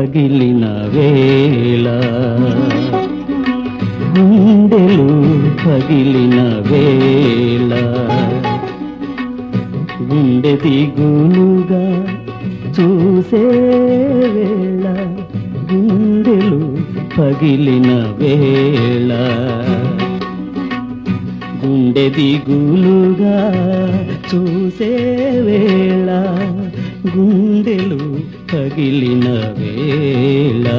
పగిలిన వేళ గుండెలు పగిలిన వేళ గుండె దిగులుగా చూసే వేళ గుండెలు పగిలిన వేళ గుండె దిగులుగా చూసే వేళ గుండెలు పగిలిన వేళ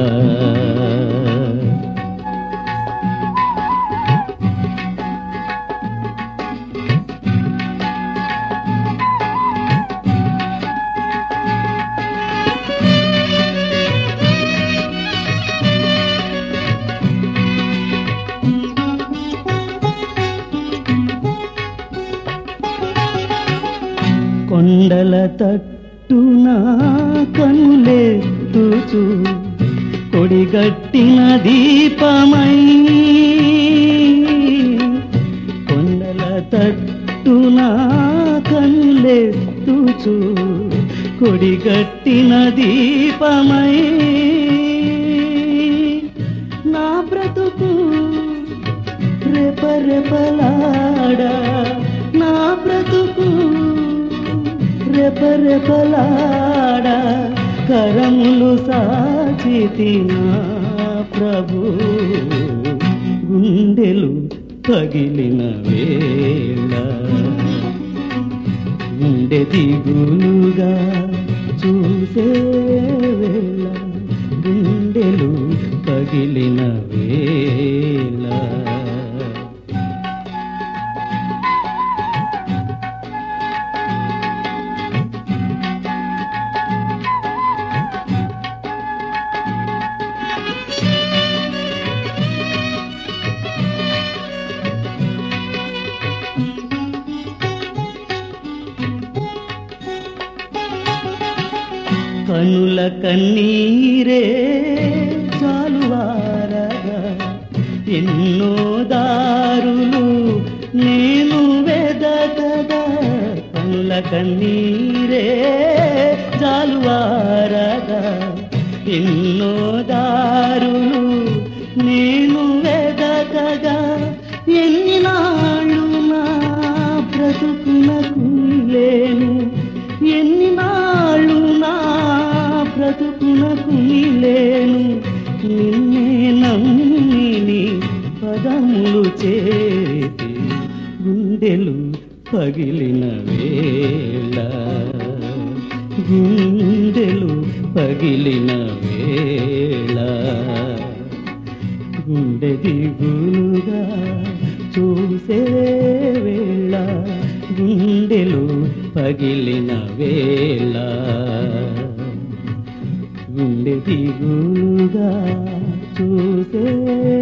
కొండల తట్టున కనులెత్తుచు కొడిగట్టిన దీపమై కొండల తట్టున కనులెత్తుచు కొడిగట్టిన దీపమై నా బ్రతుకు రెపరెపలాడా నా బ్రతుకు రెపరెపలాడా కరములు సాచితి నా ప్రభు గుండెలు పగిలిన వేళ గుండె దిగులుగా చూసే వేళ గుండెలు పగిలిన వేళ కనుల కన్నీరే చాలువారగా ఎన్నో దారులు నేను వెదకగా కనుల కన్నీరే చాలువారగా ఎన్నో దారులు నేను వెదకగా ఎన్ని నాళ్ళు నా బ్రతుకునకు లేను ఎన్ని నాళ్ళు నా బ్రతుకునకు లేను నిన్నే నమ్మి నీ పదములు చేతి గుండెలు పగిలిన వేళ గుండెలు పగిలిన వేళ గుండె దిగులుగా చూసే వేళ గుండెలు పగిలిన వేళ గుండె దిగులుగా చూసే